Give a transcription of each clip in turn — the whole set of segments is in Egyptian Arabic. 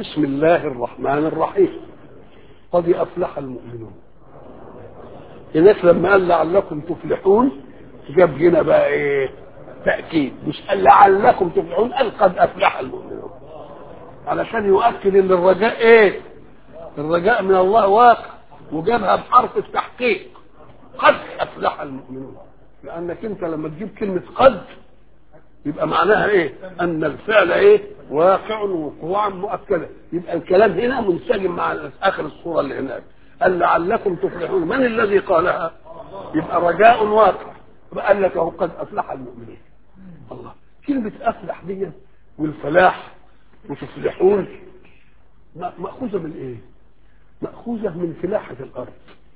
بسم الله الرحمن الرحيم قد افلح المؤمنون هناك لما قال لعلكم تفلحون جاب هنا بقى ايه تاكيد مش قال لعلكم تفلحون قال قد افلح المؤمنون علشان يؤكد ان الرجاء ايه الرجاء من الله واقع وجابها بحرف التحقيق قد افلح المؤمنون لانك انت لما تجيب كلمه قد يبقى معناها ايه ان الفعل ايه واقع وقوعا مؤكده يبقى الكلام هنا منسجم مع اخر الصوره اللي هناك قال لعلكم تفلحون من الذي قالها يبقى رجاء واقع يبقى قال لك اهو قد افلح المؤمنون الله كلمه افلح دي والفلاح وتفلحون ماخوذه من ايه ماخوذه من فلاحه الارض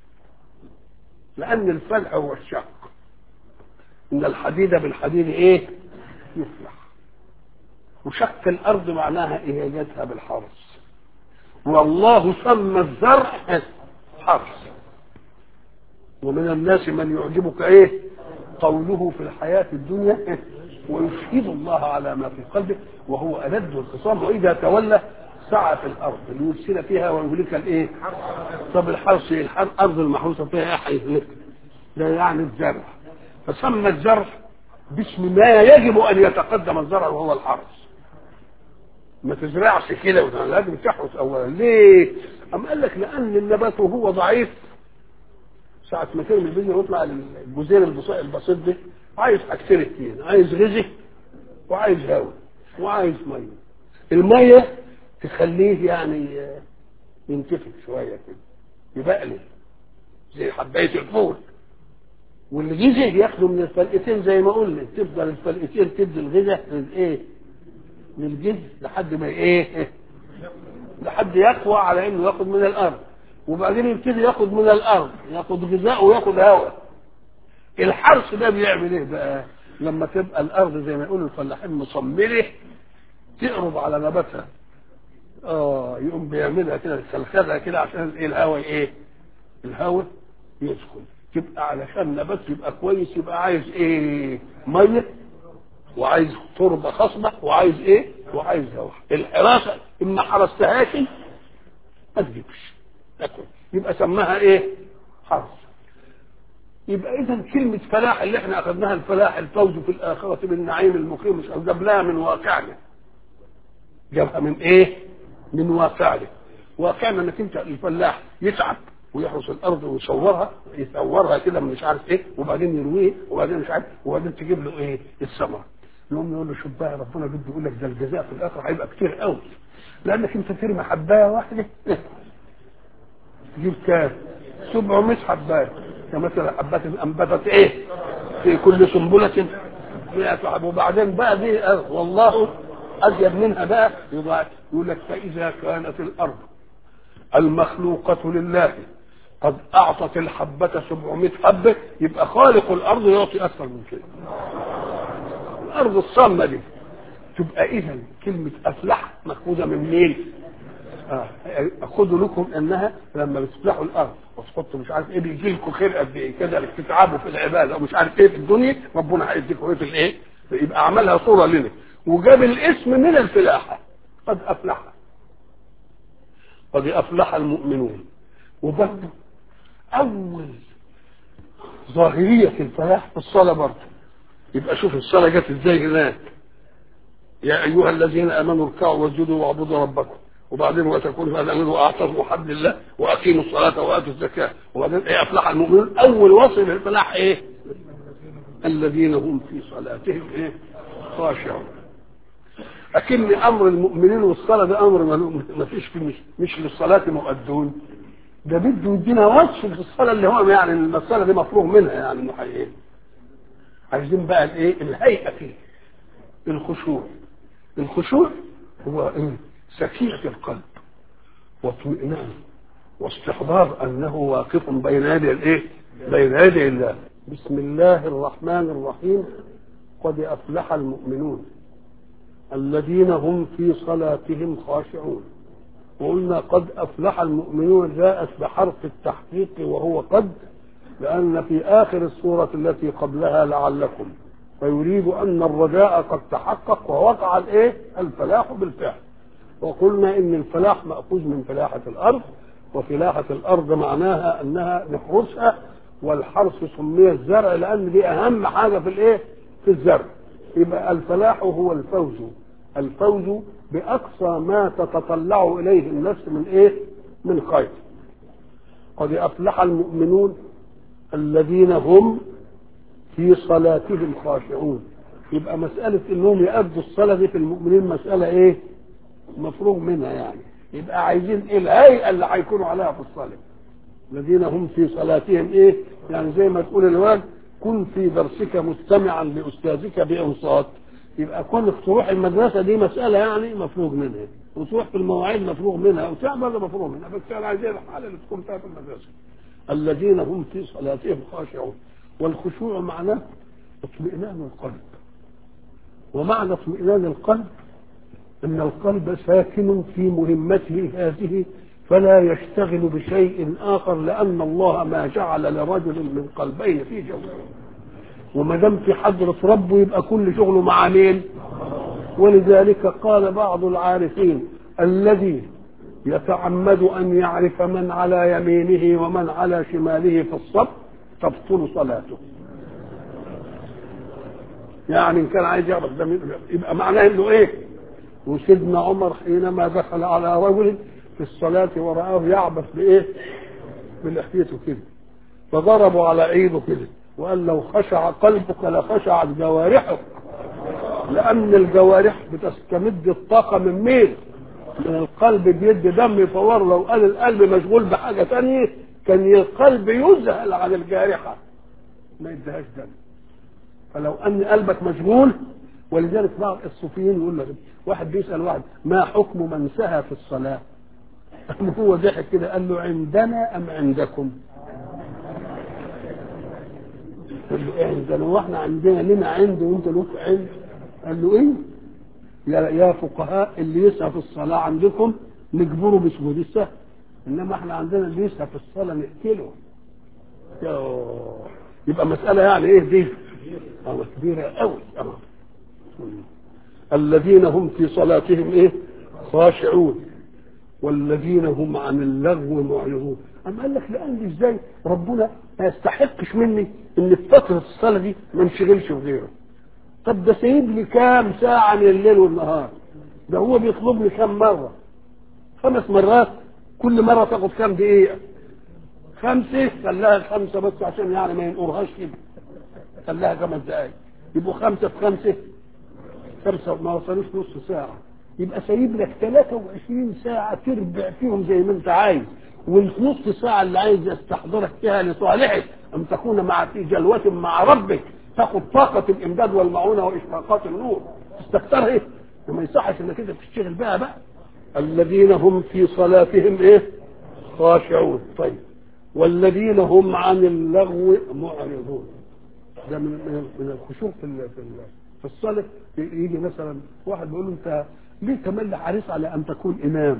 لان الفلح هو الشق ان الحديد بالحديد ايه يفلح وشق الارض معناها اهاجتها بالحرث والله سمى الزرع حرث ومن الناس من يعجبك ايه قوله في الحياة الدنيا ويشهد الله على ما في قلبه وهو ألد الخصام وإذا تولى سعى في الأرض ليفسد فيها ويهلك الإيه؟ طب الحرث الأرض المحروسة فيها هيهلك ده يعني الزرع فسمى الزرع باسم ما يجب ان يتقدم الزرع وهو الحرث ما تزرعش كده لازم تحرث اولا ليه؟ أم قال لك لان النبات وهو ضعيف ساعة ما ترمي البذرة ويطلع الجزير البسيط ده عايز حاجتين اتنين عايز غذاء وعايز هواء وعايز ميه الميه تخليه يعني ينتفخ شويه كده يبقلل زي حبايه الفول والغذاء ياخده من الفلقتين زي ما قلنا تفضل الفلقتين تدي الغذاء للايه؟ للجذر لحد ما ايه؟ لحد يقوى على انه ياخد من الارض وبعدين يبتدي ياخد من الارض ياخد غذاء وياخد هواء الحرث ده بيعمل ايه بقى؟ لما تبقى الارض زي ما يقولوا الفلاحين مصمره تقرب على نباتها اه يقوم بيعملها كده يسلخلها كده عشان ايه الهواء ايه؟ الهواء يدخل تبقى علشان نبات يبقى كويس يبقى عايز ايه ميه وعايز تربه خصبه وعايز ايه وعايز هواء الحراسه اما حرستهاش ما تجيبش تاكل يبقى سماها ايه حرس يبقى اذا كلمه فلاح اللي احنا اخذناها الفلاح الفوز في الاخره بالنعيم المقيم مش جابناها من واقعنا جابها من ايه من واقعنا واقعنا انك انت الفلاح يتعب ويحرس الارض ويصورها يصورها كده من مش عارف ايه وبعدين يرويه وبعدين مش عارف وبعدين تجيب له ايه الثمره يقوم يقول له شوف بقى ربنا بده يقول لك ده الجزاء في الاخر هيبقى كتير قوي لانك انت ترمي حبايه واحده تجيب كام 700 حبايه كمثلا حبات انبتت ايه في كل سنبله 100 حب وبعدين بقى دي والله ازيد منها بقى يبقى يقول لك فاذا كانت الارض المخلوقه لله قد اعطت الحبه 700 حبه يبقى خالق الارض يعطي اكثر من كده الارض الصامه دي تبقى اذا كلمه افلح ماخوذه من مين؟ آه. خدوا لكم انها لما بتفلحوا الارض وتحطوا مش عارف ايه بيجي لكم خير قد ايه كده تتعبوا في العباده ومش عارف ايه في الدنيا ربنا هيديكم ايه في الايه؟ يبقى عملها صوره لنا وجاب الاسم من الفلاحه قد افلح قد افلح المؤمنون وبرضه اول ظاهريه الفلاح في الصلاه برضه يبقى شوف الصلاه جت ازاي هناك يا ايها الذين امنوا اركعوا واسجدوا واعبدوا ربكم وبعدين وتكونوا فامنوا واعتصموا حبل الله واقيموا الصلاه واتوا الزكاه وبعدين ايه افلح المؤمنون اول وصف للفلاح ايه؟ الذين هم في صلاتهم ايه؟ خاشعون أكن أمر المؤمنين والصلاة ده أمر ما فيش فيه مش, مش للصلاة مؤدون ده بده يدينا وصف في الصلاة اللي هو يعني الصلاة دي مفروغ منها يعني انه ايه عايزين بقى الايه الهيئة فيه الخشوع الخشوع هو ايه سكينة القلب واطمئنان واستحضار انه واقف بين يدي الايه بين يدي الله بسم الله الرحمن الرحيم قد افلح المؤمنون الذين هم في صلاتهم خاشعون وقلنا قد افلح المؤمنون جاءت بحرف التحقيق وهو قد لان في اخر السوره التي قبلها لعلكم فيريد ان الرجاء قد تحقق ووقع الايه الفلاح بالفعل وقلنا ان الفلاح ماخوذ من فلاحه الارض وفلاحه الارض معناها انها نحرسها والحرث سمي الزرع لان دي اهم حاجه في الايه في الزرع يبقى الفلاح هو الفوز الفوز باقصى ما تتطلع اليه النفس من ايه من خير قد افلح المؤمنون الذين هم في صلاتهم خاشعون يبقى مسألة انهم يأدوا الصلاة دي في المؤمنين مسألة ايه مفروغ منها يعني يبقى عايزين ايه الهيئة اللي هيكونوا عليها في الصلاة الذين هم في صلاتهم ايه يعني زي ما تقول الواد كن في درسك مستمعا لأستاذك بإنصات يبقى كونك تروح المدرسة دي مسألة يعني مفروغ منها وتروح في المواعيد مفروغ منها وتعب هذا مفروغ منها بس انا عايزين الحالة اللي تكون فيها في المدرسة الذين هم في صلاتهم خاشعون والخشوع معناه اطمئنان القلب ومعنى اطمئنان القلب ان القلب ساكن في مهمته هذه فلا يشتغل بشيء اخر لان الله ما جعل لرجل من قلبين في جوفه وما دام في حضره ربه يبقى كل شغله مع مين ولذلك قال بعض العارفين الذي يتعمد ان يعرف من على يمينه ومن على شماله في الصف تبطل صلاته يعني ان كان عايز يعرف ده مين يبقى معناه انه ايه وسيدنا عمر حينما دخل على رجل في الصلاة ورآه يعبث بإيه؟ بلحيته كده فضربوا على عيده كده وقال لو خشع قلبك لخشعت جوارحك لأن الجوارح بتستمد الطاقة من مين؟ من القلب بيدي دم يفور لو قال القلب مشغول بحاجة تانية كان القلب يذهل عن الجارحة ما يديهاش دم فلو أن قلبك مشغول ولذلك بعض الصوفيين يقول لك واحد بيسأل واحد ما حكم من سهى في الصلاة؟ أم هو ضحك كده قال له عندنا أم عندكم؟ قال له إيه عندنا واحنا عندنا لنا عند وأنت لك عند؟ قال له إيه؟ يا يا فقهاء اللي يسعى في الصلاة عندكم نجبره بسجود السهو إنما احنا عندنا اللي يسعى في الصلاة نقتله يبقى مسألة يعني إيه دي؟ أه كبيرة قوي أه. الذين هم في صلاتهم إيه؟ خاشعون والذين هم عن اللغو معرضون أما قال لك لأن إزاي ربنا ما يستحقش مني إن في فترة الصلاة دي ما انشغلش بغيره طب ده سايب لي كام ساعة من الليل والنهار ده هو بيطلبني كام مرة خمس مرات كل مرة تاخد كام دقيقة خمسة خلاها خمسة بس عشان يعني ما ينقرهاش كده خلاها خمس دقايق يبقوا خمسة في خمسة خمسة ما وصلوش نص ساعة يبقى سايب لك 23 ساعة تربع فيهم زي ما انت عايز والنص ساعة اللي عايز يستحضرك فيها لصالحك أن تكون مع في جلوة مع ربك تاخد طاقة الإمداد والمعونة وإشراقات النور تستكترها إيه؟ وما يصحش إنك أنت تشتغل بها بقى الذين هم في صلاتهم إيه؟ خاشعون طيب والذين هم عن اللغو معرضون ده من من من الخشوع في ال في ال في الصلاة يجي مثلا واحد بيقول له أنت ليه تملي حريص على أن تكون إمام؟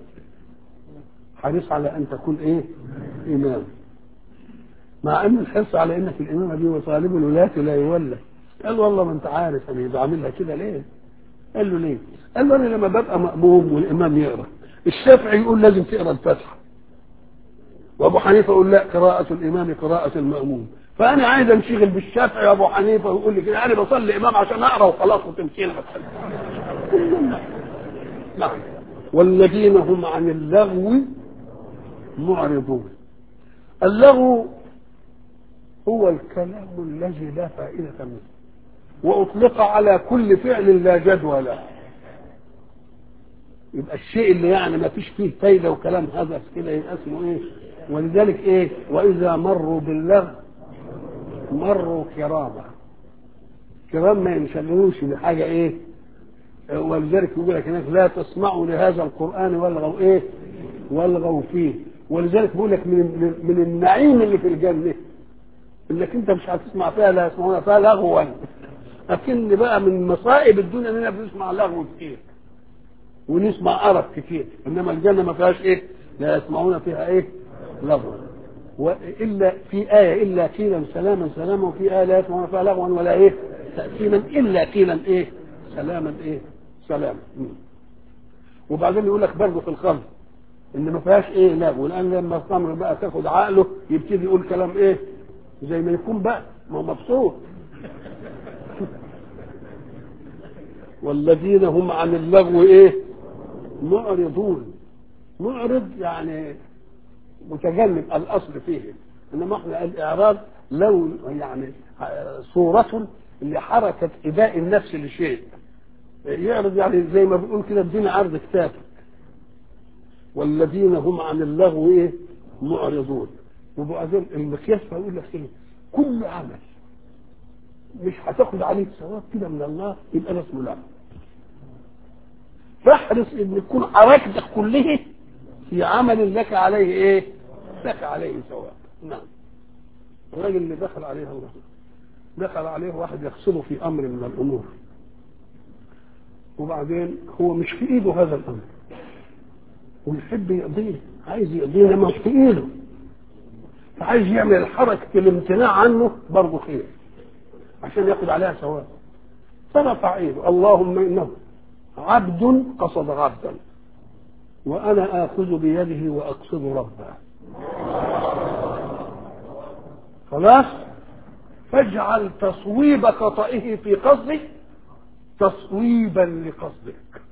حريص على أن تكون إيه؟ إمام مع ان الحرص على انك الامامه دي وطالب الولايه لا يولى قال والله ما انت عارف انا بعملها كده ليه؟ قال له ليه؟ قال له انا لما ببقى مأموم والامام يقرا الشافعي يقول لازم تقرا الفاتحه وابو حنيفه يقول لا قراءه الامام قراءه المأموم فانا عايز انشغل بالشافعي وابو حنيفه ويقول لي كده انا بصلي امام عشان اقرا وخلاص وتمشي نعم والذين هم عن اللغو معرضون اللغو هو الكلام الذي لا فائدة منه وأطلق على كل فعل لا جدوى له يبقى الشيء اللي يعني ما فيش فيه فايدة وكلام هذا كده يبقى اسمه ايه ولذلك ايه وإذا مروا باللغو مروا كرامة كرام ما ينشغلوش بحاجة ايه ولذلك يقول لك هناك لا تسمعوا لهذا القرآن والغوا ايه والغوا فيه ولذلك بيقول لك من من النعيم اللي في الجنه انك انت مش هتسمع فيها لا يسمعون فيها لغوا لكن بقى من مصائب الدنيا اننا بنسمع لغو كتير ونسمع قرف كتير انما الجنه ما فيهاش ايه لا يسمعون فيها ايه لغوا والا في ايه الا قيلا سلاما سلاما وفي ايه لا يسمعون فيها لغوا ولا ايه تاثيما الا قيلا ايه سلاما ايه سلاما وبعدين يقول لك برضه في الخمر ان ما فيهاش ايه لغو لان لما الخمر بقى تاخد عقله يبتدي يقول كلام ايه زي ما يكون بقى ما هو مبسوط والذين هم عن اللغو ايه معرضون معرض يعني متجنب الاصل فيه انما احنا الاعراض لو يعني صورة لحركة إباء النفس لشيء يعرض يعني زي ما بنقول كده ادينا عرض كتابك والذين هم عن اللغو ايه معرضون وبعدين المقياس فيقول لك ايه كل عمل مش هتاخد عليه ثواب كده من الله يبقى ده اسمه لغو فاحرص ان تكون حركتك كلها في عمل لك عليه ايه لك عليه ثواب نعم الراجل اللي دخل عليه الله دخل عليه واحد يقصده في امر من الامور وبعدين هو مش في ايده هذا الامر ويحب يقضيه عايز يقضيه لما مش في ايده فعايز يعمل حركة الامتناع عنه برضه خير عشان ياخد عليها ثواب فرفع ايده اللهم انه عبد قصد عبدا وانا اخذ بيده واقصد ربه خلاص فاجعل تصويب خطئه في قصدك تصويبا لقصدك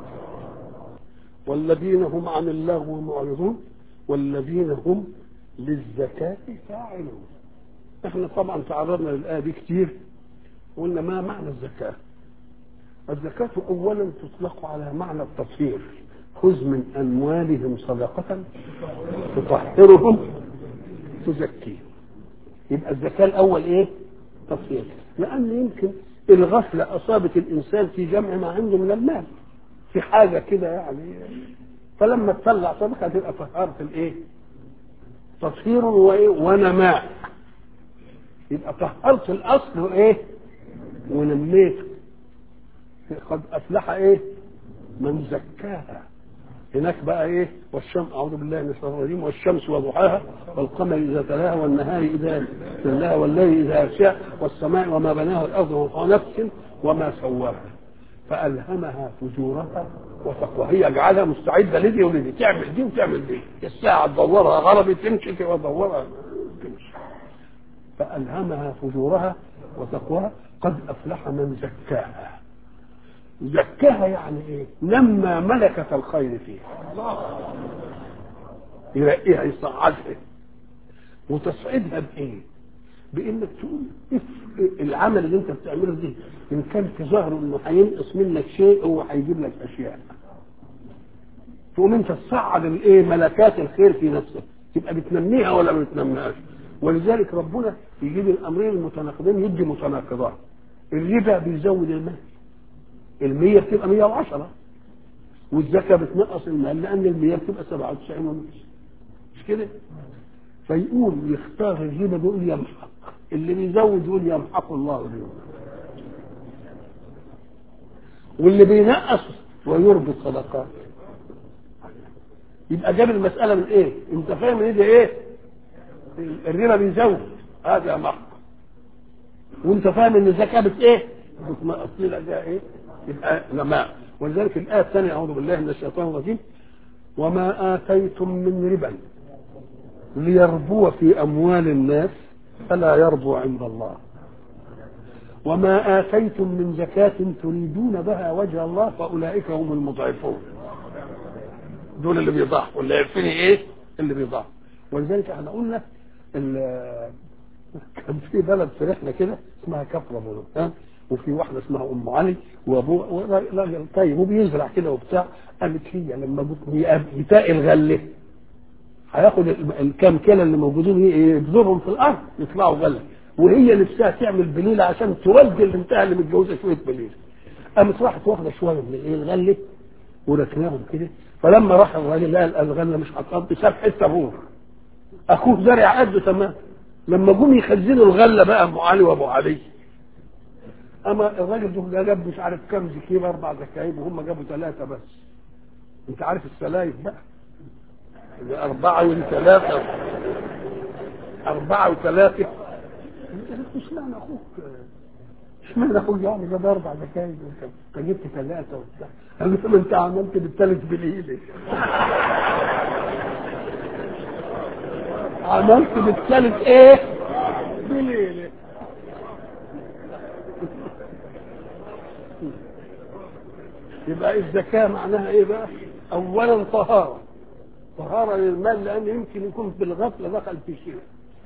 والذين هم عن اللغو معرضون والذين هم للزكاة فاعلون احنا طبعا تعرضنا للآية دي كتير قلنا ما معنى الزكاة الزكاة أولا تطلق على معنى التطهير خذ من أموالهم صدقة تطهرهم تزكيهم يبقى الزكاة الأول إيه؟ تطهير لأن يمكن الغفلة أصابت الإنسان في جمع ما عنده من المال في حاجة كده يعني فلما تطلع صدقة تبقى طهارة الإيه؟ تطهير وإيه؟ ونماء يبقى طهرت الأصل وإيه؟ ونميته قد أفلح إيه؟ من زكاها هناك بقى ايه والشمس اعوذ بالله من الشيطان الرجيم والشمس وضحاها والقمر اذا تلاها والنهار اذا تلاها والليل اذا يغشاها والسماء وما بناها والارض ونفس وما سواها فالهمها فجورها وتقواها هي جعلها مستعده لدي ولدي تعمل دي وتعمل دي الساعه تدورها غربي تمشي تدورها تمشي فالهمها فجورها وتقواها قد افلح من زكاها زكاها يعني ايه لما ملكت الخير فيها يرقيها يصعدها وتصعدها بايه بانك تقول العمل اللي انت بتعمله دي ان كان في ظهره انه هينقص منك شيء هو هيجيب لك اشياء تقوم انت تصعد الايه ملكات الخير في نفسك تبقى بتنميها ولا ما بتنميهاش ولذلك ربنا يجيب الامرين المتناقضين يدي متناقضات الربا بيزود المال المية بتبقى 110 والزكاة بتنقص المال لأن المية بتبقى 97 ونص مش كده؟ فيقوم يختار الربا بيقول يمحق اللي بيزود يقول يمحق الله الربا واللي بينقص ويربي الصدقات يبقى جاب المسألة من ايه؟ انت فاهم ان ده ايه؟ الربا بيزود هذا محق وانت فاهم ان الزكاة بت ايه؟ بتنقص لك ده ايه؟ يبقى نماء ولذلك الآية الثانية أعوذ بالله من الشيطان الرجيم وما آتيتم من ربا ليربو في أموال الناس فلا يربو عند الله وما آتيتم من زكاة تريدون بها وجه الله فأولئك هم المضعفون دول اللي بيضحوا اللي عارفين ايه اللي بيضحوا ولذلك احنا قلنا كان في بلد في رحله كده اسمها كفر ابو ها وفي واحده اسمها ام علي وابوه راجل طيب وبيزرع كده وبتاع قالت هي لما بتاء الغله هياخد الكام كيلو اللي موجودين يبذرهم في الارض يطلعوا غله وهي نفسها تعمل بليله عشان تودي البنتها اللي متجوزه شويه بليله قامت راحت واخده شويه من ايه الغله وركناهم كده فلما راح الراجل لقى الغله مش هتقضي ساب حته بور اخوه زرع قده تمام لما جم يخزنوا الغله بقى ام علي وابو علي اما الراجل ده جاب مش عارف كام زكيب اربع زكايب وهم جابوا ثلاثه بس انت عارف السلايف بقى أربعة وثلاثة أربعة وثلاثة أنت مش معنى أخوك اشمعنى اخوك يعني جاب اربع زكاية انت جبت ثلاثة وبتاع قال له ما انت عملت بالثالث بالايد عملت بالثالث ايه؟ بالايد يبقى الزكاة معناها ايه بقى؟ اولا طهارة طهارة للمال لان يمكن يكون بالغفلة دخل في شيء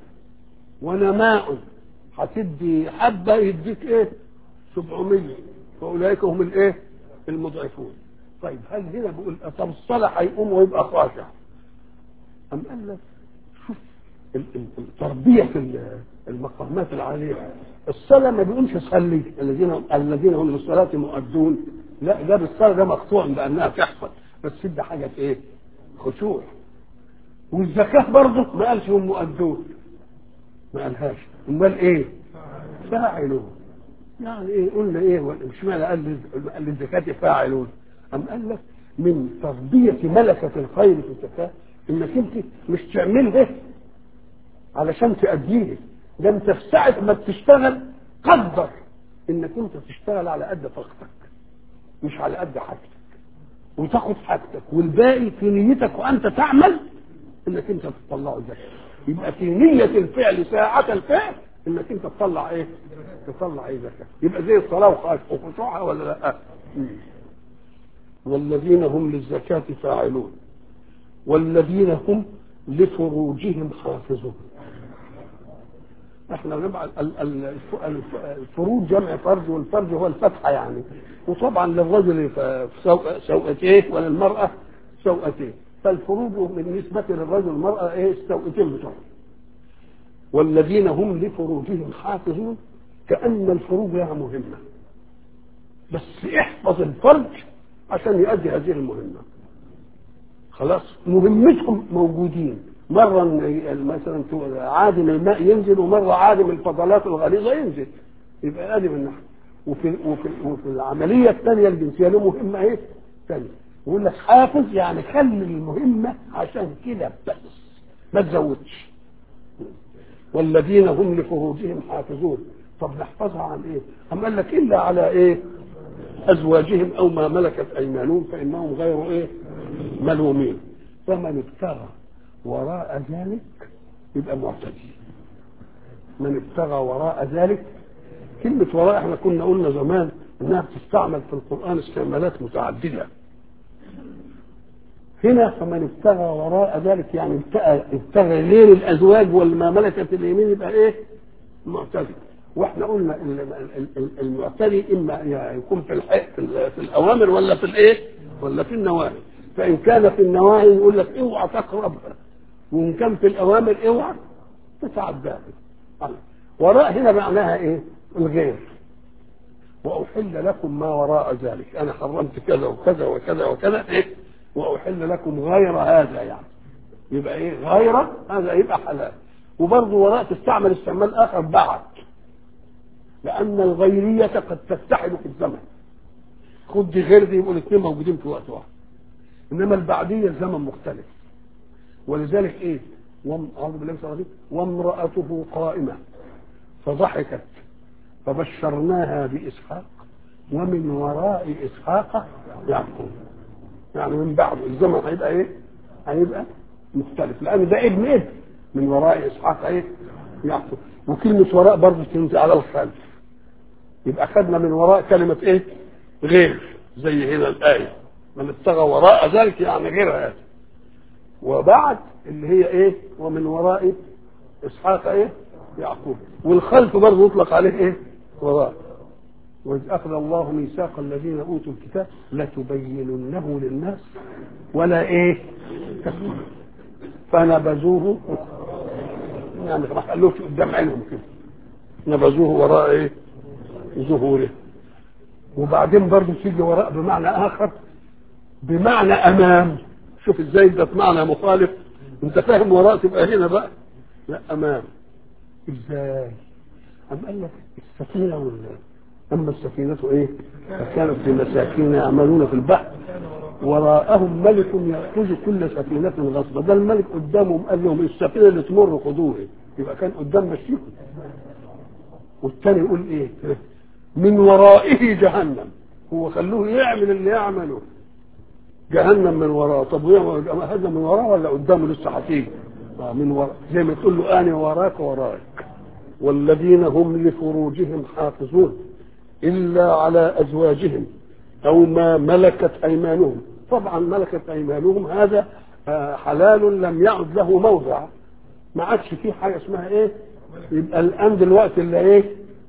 ونماء هتدي حبة يديك ايه 700 فاولئك هم الايه المضعفون طيب هل هنا بيقول طب الصلاة هيقوم ويبقى خاشع أم قال لك شوف التربية في المقامات العالية الصلاة ما بيقولش صلي الذين الذين هم للصلاة مؤدون لا ده بالصلاة ده مقطوع بأنها تحصل بس ده حاجة ايه خشوع والزكاة برضه ما قالش هم مؤدون ما قالهاش امال ايه فاعلون يعني ايه قلنا ايه مش معنى قال قال للزكاة فاعلون ام قال لك من تربية ملكة الخير في الزكاة انك انت مش تعمله علشان تأديه ده انت في ساعة ما بتشتغل قدر انك انت تشتغل على قد طاقتك مش على قد حاجتك وتاخد حاجتك والباقي في نيتك وانت تعمل انك انت تطلعه زكاه يبقى في نية الفعل ساعة الفعل انك انت تطلع ايه تطلع ايه زكاة يبقى زي الصلاة وخشوعها ولا لا مم. والذين هم للزكاة فاعلون والذين هم لفروجهم حافظون احنا نبع الفروج جمع فرج والفرج هو الفتحة يعني وطبعا للرجل سوءتيه وللمرأة سوءتيه فالفروج بالنسبة للرجل والمرأة ايه السوءتين بتوعهم والذين هم لفروجهم حافظون كأن الفروج لها مهمة بس احفظ الفرج عشان يؤدي هذه المهمة خلاص مهمتهم موجودين مرة مثلا عادم الماء ينزل ومرة عادم الفضلات الغليظة ينزل يبقى ادي من ناحية وفي, وفي, وفي العملية الثانية الجنسية له مهمة ايه؟ ثانية يقول لك حافظ يعني خلي المهمة عشان كده بس ما تزودش والذين هم لفروجهم حافظون طب نحفظها عن ايه؟ أم قال لك إلا على ايه؟ أزواجهم أو ما ملكت أيمانهم فإنهم غير ايه؟ ملومين فمن ابتغى وراء ذلك يبقى معتدي من ابتغى وراء ذلك كلمة وراء احنا كنا قلنا زمان انها بتستعمل في القرآن استعمالات متعددة هنا فمن ابتغى وراء ذلك يعني ابتغى, ابتغى غير الازواج والما ملكت اليمين يبقى ايه؟ معتدي واحنا قلنا المعتدي اما يكون في الحق في الاوامر ولا في الايه؟ ولا في النواهي فان كان في النواهي يقول لك اوعى تقربها وان كان في الاوامر اوعى تتعداها وراء هنا معناها ايه؟ الغير واحل لكم ما وراء ذلك انا حرمت كذا وكذا وكذا وكذا ايه؟ واحل لكم غير هذا يعني يبقى ايه غير هذا يبقى حلال وبرضه وراء تستعمل استعمال اخر بعد لان الغيريه قد تتحد في الزمن خد دي غير دي يبقوا الاثنين موجودين في وقت واحد انما البعديه الزمن مختلف ولذلك ايه اعوذ بالله من الشيطان وامراته قائمه فضحكت فبشرناها باسحاق ومن وراء اسحاق يعقوب يعني من بعده الزمن هيبقى ايه؟ هيبقى مختلف لان ده ابن ابن من وراء اسحاق ايه؟ يعقوب وكلمة وراء برضه تنزل على الخلف يبقى خدنا من وراء كلمة ايه؟ غير زي هنا الآية من ابتغى وراء ذلك يعني غير هذا وبعد اللي هي ايه؟ ومن وراء اسحاق ايه؟ يعقوب والخلف برضه يطلق عليه ايه؟ وراء وإذ أخذ الله ميثاق الذين أوتوا الكتاب لتبيننه للناس ولا إيه تكتمون فنبذوه يعني ما خلوش قدام عينهم كده نبذوه وراء إيه ظهوره وبعدين برضه تيجي وراء بمعنى آخر بمعنى أمام شوف إزاي ده معنى مخالف أنت فاهم وراء تبقى هنا بقى لا أمام إزاي أم قال لك السفينة وال أما السفينة إيه؟ فكانت لمساكين يعملون في البحر وراءهم ملك يأخذ كل سفينة غصبا ده الملك قدامهم قال لهم السفينة اللي تمر خذوها يبقى كان قدام مشيكم والتاني يقول إيه؟ من ورائه جهنم هو خلوه يعمل اللي يعمله جهنم من وراه طب هذا من وراه ولا قدامه لسه هتيجي من وراه زي ما تقول له انا وراك وراك والذين هم لفروجهم حافظون الا على ازواجهم او ما ملكت ايمانهم طبعا ملكت ايمانهم هذا حلال لم يعد له موضع ما عادش فيه حاجه اسمها ايه يبقى الان دلوقتي اللي ايه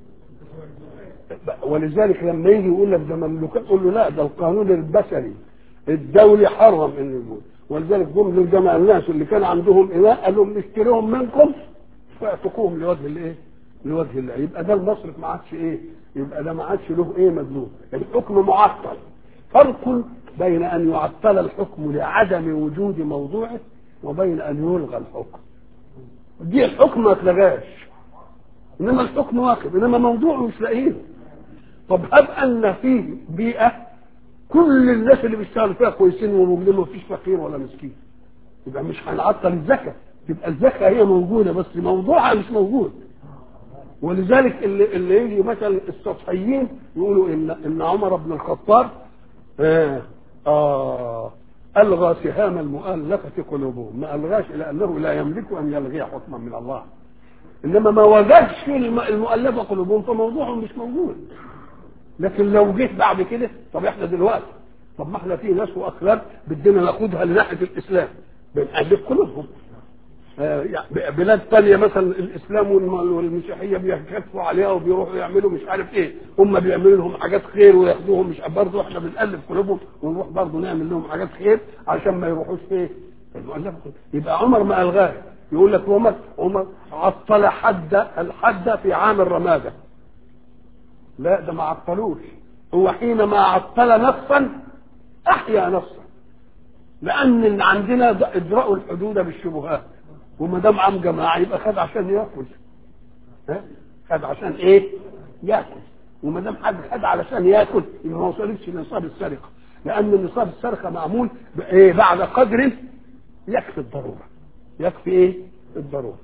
ولذلك لما يجي يقول لك ده مملوكات تقول له لا ده القانون البشري الدولي حرم ان يقول ولذلك جم للجماعه الناس اللي كان عندهم اناء قال لهم نشتريهم منكم فاعتقوهم لوجه الايه؟ لوجه الله يبقى ده المصرف ما عادش ايه؟ يبقى ده ما عادش له ايه مدلول الحكم معطل فرق بين ان يعطل الحكم لعدم وجود موضوعه وبين ان يلغى الحكم دي الحكم ما اتلغاش انما الحكم واقف انما موضوعه مش لاقيه طب هب ان فيه بيئه كل الناس اللي بيشتغلوا فيها كويسين وموجودين ما فيش فقير ولا مسكين يبقى مش هنعطل الزكاه تبقى الزكاه هي موجوده بس موضوعها مش موجود ولذلك اللي, اللي يجي مثلا السطحيين يقولوا ان ان عمر بن الخطاب آه, اه الغى سهام المؤلفه قلوبهم ما الغاش لانه لا يملك ان يلغي حكما من الله انما ما وجدش المؤلفه قلوبهم فموضوعهم مش موجود لكن لو جيت بعد كده طب احنا دلوقتي طب ما احنا في ناس واخلاق بدنا ناخدها لناحيه الاسلام بنألف قلوبهم آه يعني بلاد تانية مثلا الاسلام والمسيحيه بيكفوا عليها وبيروحوا يعملوا مش عارف ايه هم بيعملوا لهم حاجات خير وياخدوهم مش برضه احنا بنألف قلوبهم ونروح برضه نعمل لهم حاجات خير عشان ما يروحوش ايه يبقى عمر ما الغاه يقول لك عمر عمر عطل حد الحد في عام الرماده لا ده ما عطلوش هو حينما عطل نصا احيا نصا لان اللي عندنا اجراء الحدود بالشبهات وما دام عام جماعه يبقى خد عشان ياكل ها خد عشان ايه ياكل وما دام حد خد علشان ياكل يبقى ما وصلتش لنصاب السرقه لان نصاب السرقه معمول ايه بعد قدر يكفي الضروره يكفي ايه الضروره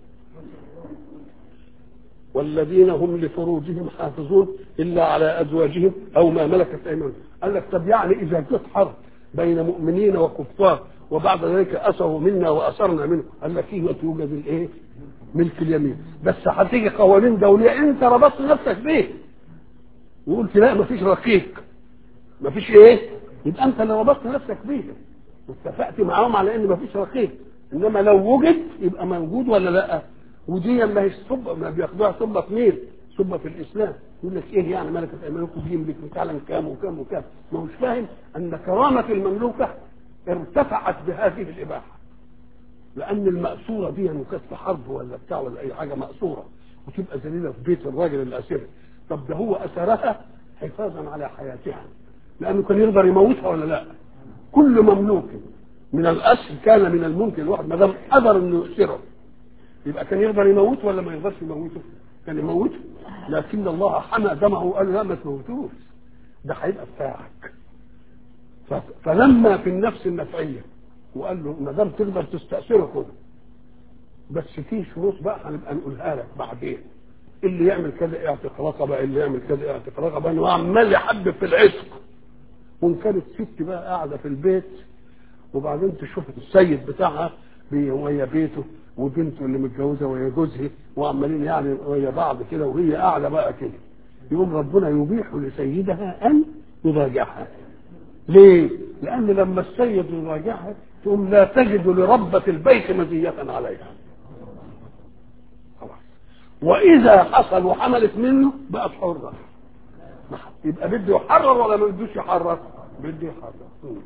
والذين هم لفروجهم حافظون الا على ازواجهم او ما ملكت ايمانهم قال لك طب يعني اذا جت حرب بين مؤمنين وكفار وبعد ذلك اسروا منا واثرنا منه قال لك فيه يوجد الايه ملك اليمين بس هتيجي قوانين دوليه انت ربطت نفسك بيه وقلت لا مفيش رقيق مفيش ايه يبقى انت اللي ربطت نفسك بيه واتفقت معاهم على ان مفيش رقيق انما لو وجد يبقى موجود ولا لا ودي ما هيش صبة ما بياخدوها صبة في مين؟ صبة في الإسلام يقول لك إيه يعني ملكة أيمانكم دي يملك فعلا كام وكام وكام ما هوش فاهم أن كرامة المملوكة ارتفعت بهذه الإباحة لأن المأسورة دي إنه كانت في حرب ولا بتاع ولا أي حاجة مأسورة وتبقى ذليلة في بيت الراجل الأسير طب ده هو أسرها حفاظا على حياتها لأنه كان يقدر يموتها ولا لا كل مملوك من الأسر كان من الممكن الواحد ما دام قدر إنه يؤسره يبقى كان يقدر يموت ولا ما يقدرش يموته؟ كان يموته لكن الله حمى دمه وقال لا ما تموتوش ده هيبقى بتاعك فلما في النفس النفعيه وقال له ما دام تقدر تستأثره كده بس في شروط بقى هنبقى نقولها لك بعدين اللي يعمل كذا اعتق رقبه اللي يعمل كذا اعتق رقبه وعمال يحبب في العشق وان كانت ست بقى قاعده في البيت وبعدين تشوف السيد بتاعها ويا بيته وبنته اللي متجوزه وهي جوزها وعمالين يعني ويا بعض كده وهي قاعده بقى كده يقوم ربنا يبيح لسيدها ان يراجعها ليه؟ لأن لما السيد يراجعها تقوم لا تجد لربة البيت مزية عليها خلاص وإذا حصل وحملت منه بقت حرة يبقى بده يحرر ولا ما بدوش يحرر؟ بده يحرر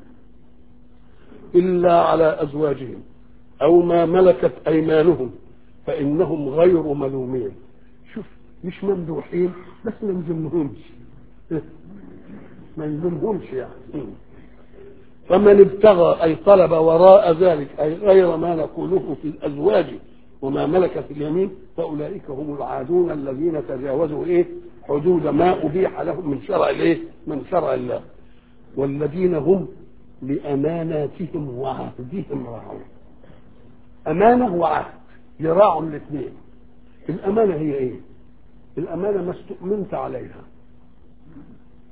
إلا على أزواجهم أو ما ملكت أيمانهم فإنهم غير ملومين شوف مش ممدوحين بس ما نلزمهمش ما يلزمهمش يعني فمن ابتغى أي طلب وراء ذلك أي غير ما نقوله في الأزواج وما ملكت اليمين فأولئك هم العادون الذين تجاوزوا إيه حدود ما أبيح لهم من شرع الإيه من شرع الله والذين هم لأماناتهم وعهدهم راعون أمانة وعهد يراعوا الاثنين الأمانة هي إيه؟ الأمانة ما استؤمنت عليها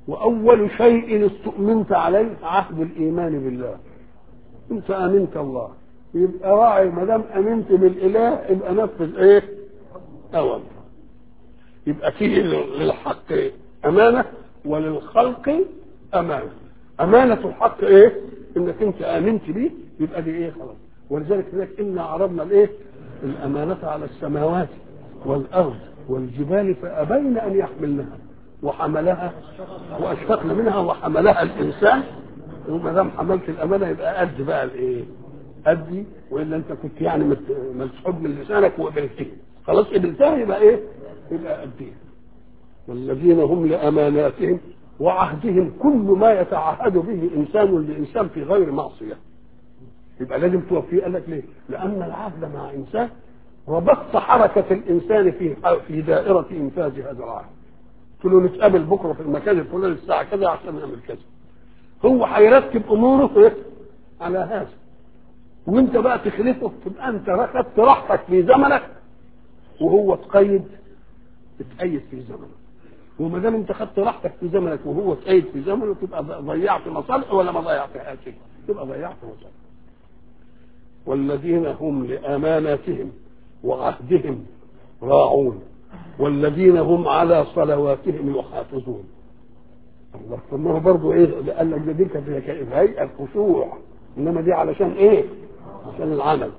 واول شيء استؤمنت عليه عهد الايمان بالله انت امنت الله يبقى راعي ما دام امنت بالاله يبقى نفذ ايه اوامر يبقى فيه للحق امانه وللخلق امانه امانه الحق ايه انك انت امنت بيه يبقى دي ايه خلاص ولذلك هناك انا عرضنا الايه الامانه على السماوات والارض والجبال فابين ان يحملنها وحملها واشفقن منها وحملها الانسان وما دام حملت الامانه يبقى قد بقى الايه ادي والا انت كنت يعني مسحوب من لسانك وقبلتها خلاص قبلتها يبقى ايه يبقى اديها والذين هم لاماناتهم وعهدهم كل ما يتعهد به انسان لانسان في غير معصيه يبقى لازم توفيه قال لك ليه؟ لان العهد مع انسان ربطت حركه الانسان في في دائره انفاذ هذا العهد قلت له نتقابل بكره في المكان الفلاني الساعه كذا عشان نعمل كذا هو هيرتب اموره إيه؟ على هذا وانت بقى تخلفه تبقى انت اخذت راحتك في زمنك وهو تقيد تتقيد في زمنك وما دام انت خدت راحتك في زمنك وهو تقيد في زمنه تبقى ضيعت مصالح ولا ما ضيعتهاش تبقى ضيعت مصالح والذين هم لاماناتهم وعهدهم راعون والذين هم على صلواتهم يحافظون الله طب ما هو برضه ايه قال لك دي كانت هيئه الخشوع انما دي علشان ايه؟ عشان العمل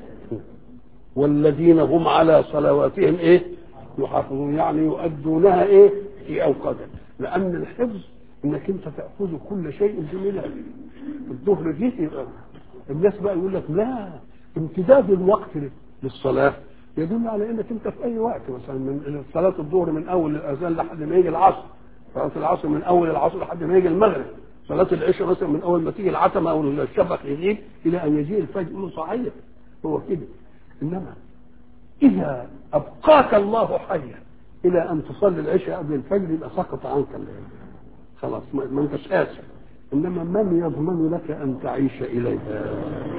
والذين هم على صلواتهم ايه؟ يحافظون يعني يؤدونها ايه؟ في اوقاتها لان الحفظ انك انت تاخذ كل شيء بملء الظهر دي يبقى الناس بقى يقول لك لا امتداد الوقت للصلاه يدل على انك انت في اي وقت مثلا من صلاه الظهر من اول الاذان لحد ما يجي العصر صلاه العصر من اول العصر لحد ما يجي المغرب صلاة العشاء مثلا من أول ما تيجي العتمة أو الشفق يغيب إلى أن يجيء الفجر صحيح هو كده إنما إذا أبقاك الله حيا إلى أن تصلي العشاء قبل الفجر يبقى سقط عنك الليل خلاص ما أنتش آسف إنما من يضمن لك أن تعيش إليها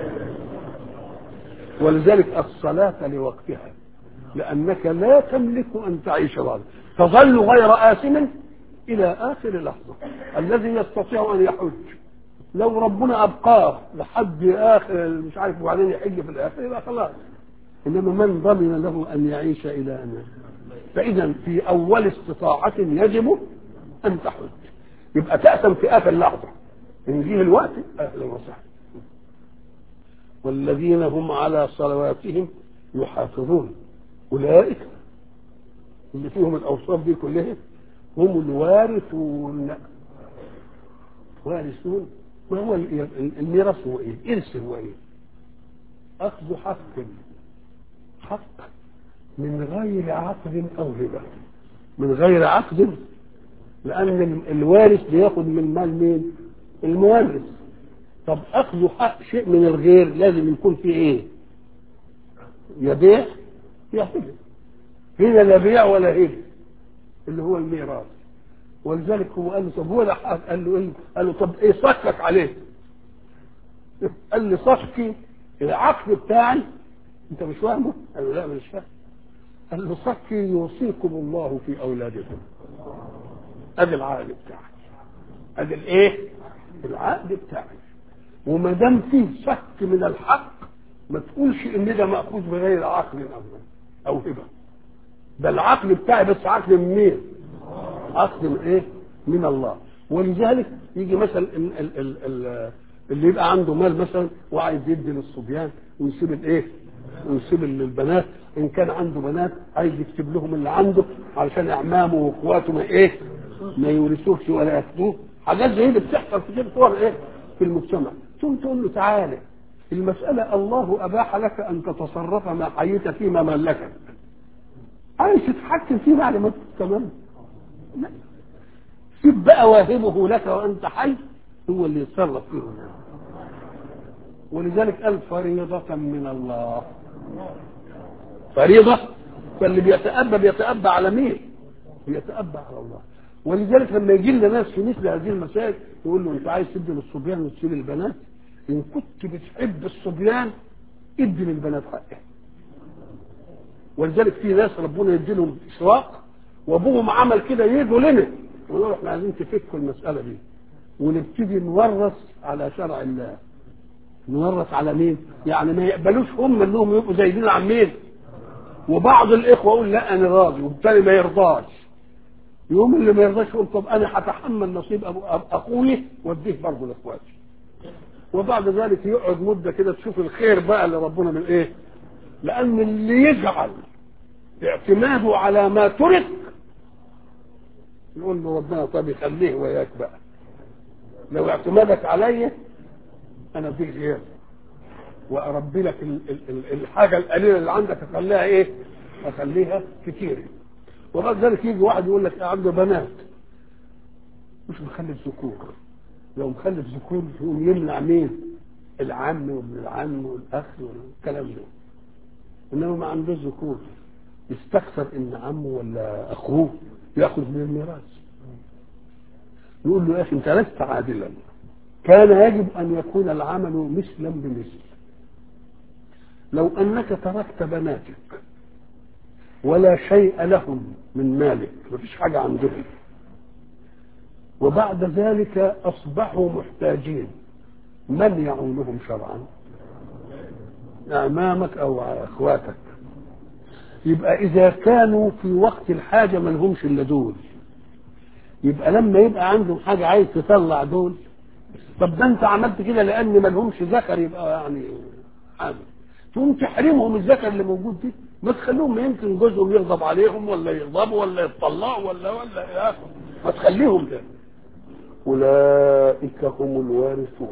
ولذلك الصلاة لوقتها لأنك لا تملك أن تعيش بعد تظل غير آثم الى اخر لحظه الذي يستطيع ان يحج لو ربنا ابقاه لحد اخر مش عارف وبعدين يحج في الاخر يبقى خلاص انما من ضمن له ان يعيش الى ان فاذا في اول استطاعه يجب ان تحج يبقى تأثم في اخر لحظه ان جه الوقت اهلا وسهلا والذين هم على صلواتهم يحافظون اولئك اللي فيهم الاوصاف دي كلها هم الوارثون وارثون ما هو الميراث هو ايه؟ الارث هو ايه؟ اخذ حق حق من غير عقد او هبه من غير عقد لان الوارث بياخد من مال مين؟ المورث طب اخذ حق شيء من الغير لازم يكون فيه ايه؟ يا بيع يا هبه هنا لا بيع ولا هبه اللي هو الميراث ولذلك هو قال له طب هو ده قال له ايه؟ قال له طب ايه صكك عليه؟ قال لي صكي العقد بتاعي انت مش فاهمه؟ قال له لا مش فاهم قال له صكي يوصيكم الله في اولادكم ادي العقد بتاعي ادي الايه؟ العقد بتاعي وما دام فيه شك من الحق ما تقولش ان ده ماخوذ بغير عقل او او هبه ده العقل بتاعي بس عقل من مين؟ عقل من ايه؟ من الله ولذلك يجي مثلا ال ال ال ال اللي يبقى عنده مال مثلا وعايز يدي للصبيان ويسيب الايه؟ ويسيب للبنات ان كان عنده بنات عايز يكتب لهم اللي عنده علشان اعمامه واخواته ما ايه؟ ما يورثوش ولا ياخدوه حاجات زي دي بتحصل كتير صور ايه؟ في المجتمع ثم تقول له تعالى المسألة الله أباح لك أن تتصرف ما حييت فيما ملكك عايز تتحكم فيه بعد ما تمام لا سيب بقى واهبه لك وانت حي هو اللي يتصرف فيه ولذلك قال فريضة من الله فريضة فاللي بيتأبى بيتأبى على مين؟ بيتأبى على الله ولذلك لما يجي لنا ناس في مثل هذه المسائل يقول له انت عايز تدي للصبيان وتسيب البنات ان كنت بتحب الصبيان ادي للبنات حقها ولذلك في ناس ربنا يدي لهم اشراق وابوهم عمل كده يجوا لنا ونقول احنا عايزين تفكوا المساله دي ونبتدي نورث على شرع الله نورث على مين؟ يعني ما يقبلوش هم انهم يبقوا زايدين عن مين؟ وبعض الاخوه يقول لا انا راضي والتاني ما يرضاش يوم اللي ما يرضاش يقول طب انا هتحمل نصيب أبو اخوي واديه برضه لاخواتي وبعد ذلك يقعد مده كده تشوف الخير بقى اللي ربنا من ايه؟ لان اللي يجعل اعتماده على ما ترك يقول له ربنا طب يخليه وياك بقى لو اعتمادك عليا انا اديك غير واربي لك ال- ال- ال- الحاجه القليله اللي عندك اخليها ايه؟ اخليها كتير وبعد ذلك يجي واحد يقول لك عنده بنات مش مخلف ذكور لو مخلف ذكور يقوم يمنع مين؟ العم وابن العم والاخ والكلام ده انما ما عندوش ذكور يستكثر ان عمه ولا اخوه ياخذ من الميراث يقول له يا اخي انت لست عادلا كان يجب ان يكون العمل مثلا بمثل لو انك تركت بناتك ولا شيء لهم من مالك مفيش حاجه عندهم وبعد ذلك اصبحوا محتاجين من يعونهم شرعا امامك او اخواتك يبقى اذا كانوا في وقت الحاجه ما لهمش الا دول يبقى لما يبقى عندهم حاجه عايز تطلع دول طب ده انت عملت كده لان ما لهمش ذكر يبقى يعني حاجه تقوم تحرمهم الذكر اللي موجود دي ما تخليهم يمكن جوزهم يغضب عليهم ولا يغضبوا ولا يطلعوا ولا ولا ياكل ما تخليهم ده اولئك هم الوارثون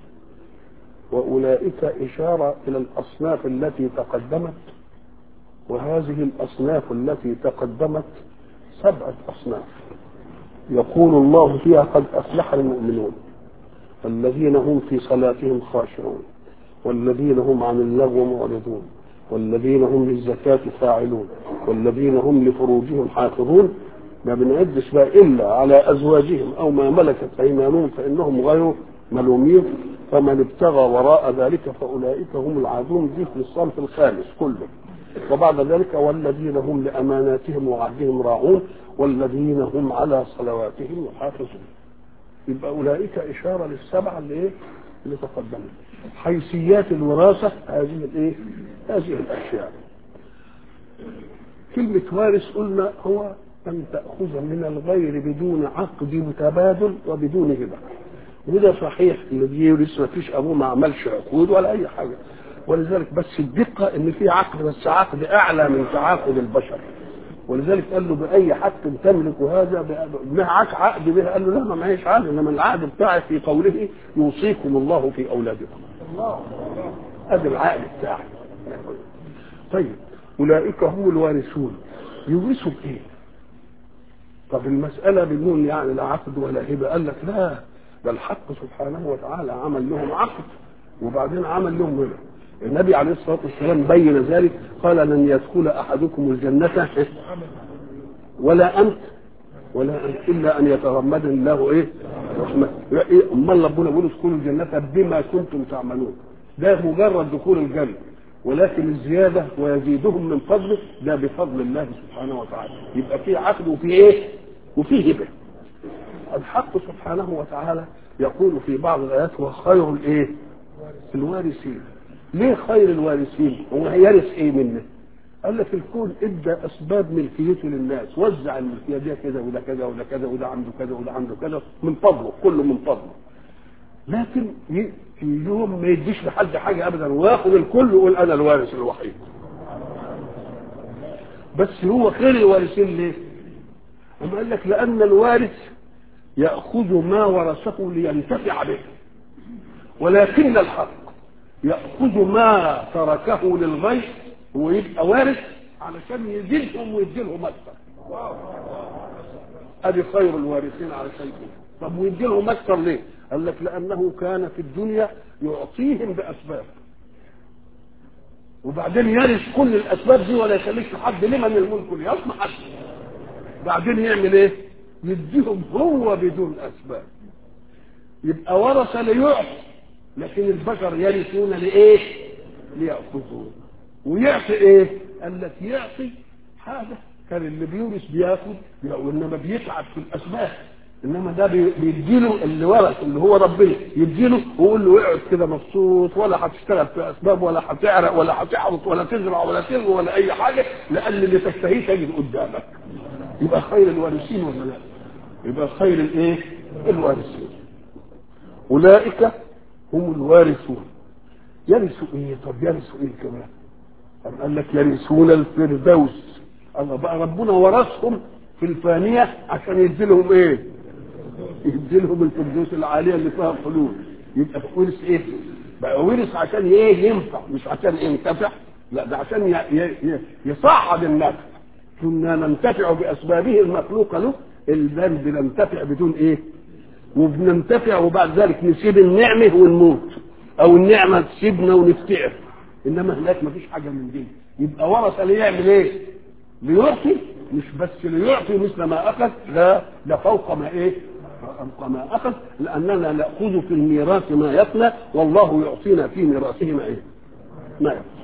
واولئك اشاره الى الاصناف التي تقدمت وهذه الاصناف التي تقدمت سبعه اصناف يقول الله فيها قد افلح المؤمنون الذين هم في صلاتهم خاشعون والذين هم عن اللغو معرضون والذين هم للزكاة فاعلون والذين هم لفروجهم حافظون ما بنعدش بقى إلا على أزواجهم أو ما ملكت أيمانهم فإنهم غير ملومين فمن ابتغى وراء ذلك فأولئك هم العادون دي في الصنف الخامس كله وبعد ذلك والذين هم لأماناتهم وعهدهم راعون والذين هم على صلواتهم يحافظون يبقى أولئك إشارة للسبعة اللي إيه؟ اللي تقدمت حيثيات الوراثة هذه الإيه؟ هذه الأشياء كلمة وارث قلنا هو أن تأخذ من الغير بدون عقد متبادل وبدون هبة وده صحيح الذي يورث ما فيش أبوه ما عملش عقود ولا أي حاجة ولذلك بس الدقة إن في عقد بس عقد أعلى من تعاقد البشر ولذلك قال له بأي حق تملك هذا معك عقد به قال له لا ما معيش عقد إنما العقد بتاعي في قوله يوصيكم الله في أولادكم هذا العقد بتاعي طيب أولئك هم الوارثون يورثوا بإيه؟ طب المسألة بدون يعني لا عقد ولا هبة قال لك لا ده الحق سبحانه وتعالى عمل لهم عقد وبعدين عمل لهم هبة النبي عليه الصلاة والسلام بين ذلك قال لن يدخل أحدكم الجنة ولا أنت ولا أنت إلا أن يتغمد الله إيه رحمة أمال ربنا بيقول ادخلوا الجنة بما كنتم تعملون ده مجرد دخول الجنة ولكن الزيادة ويزيدهم من فضله ده بفضل الله سبحانه وتعالى يبقى في عقد وفي ايه وفي هبة الحق سبحانه وتعالى يقول في بعض الآيات هو خير الايه الوارثين ليه خير الوارثين هو هيرث ايه منه قال لك الكون ادى اسباب ملكيته للناس وزع الملكيه دي كذا وده كذا وده كذا وده عنده كذا وده عنده كذا من فضله كله من فضله لكن في يوم ما يديش لحد حاجه ابدا وياخد الكل ويقول انا الوارث الوحيد بس هو خير الوارثين ليه؟ أما قال لك لأن الوارث يأخذ ما ورثه لينتفع به ولكن الحق يأخذ ما تركه للغير ويبقى وارث علشان يزيدهم ويديلهم أكثر أدي خير الوارثين على شيء طب ويديلهم أكثر ليه؟ قال لك لأنه كان في الدنيا يعطيهم بأسباب وبعدين يرث كل الأسباب دي ولا يخليش حد لمن الملك اليوم حد بعدين يعمل إيه؟ يديهم هو بدون أسباب يبقى ورث ليعطي لكن البشر يرثون لإيه؟ ليأخذون ويعطي إيه؟ قال لك يعطي حاجة كان اللي بيورث بياخد وانما بيتعب في الاسباب انما ده بي- بيديله اللي ورث اللي هو ربنا يديله ويقول له اقعد كده مبسوط ولا هتشتغل في اسباب ولا هتعرق ولا هتعرض ولا تزرع ولا تلغي ولا اي حاجه لان اللي تشتهيه تجد قدامك يبقى خير الوارثين ولا لا؟ يبقى خير الايه؟ الوارثين اولئك هم الوارثون يرثوا ايه؟ طب يرثوا ايه كمان؟ أم قال لك يرثون الفردوس الله بقى ربنا ورثهم في الفانية عشان يديلهم ايه يديلهم الفردوس العالية اللي فيها خلود يبقى ورث ايه بقى ورث عشان ايه ينفع مش عشان ينتفع لا ده عشان ي- ي- ي- يصعد النفع كنا ننتفع باسبابه المخلوقه له الباب بننتفع بدون ايه وبننتفع وبعد ذلك نسيب النعمه ونموت او النعمه تسيبنا ونفتعر انما هناك مفيش حاجه من دي يبقى ورث ليعمل ايه ليعطي مش بس ليعطي مثل ما اخذ لا ده فوق ما ايه فوق ما اخذ لاننا ناخذ في الميراث ما يفنى والله يعطينا في ميراثه ما ايه ما يفنى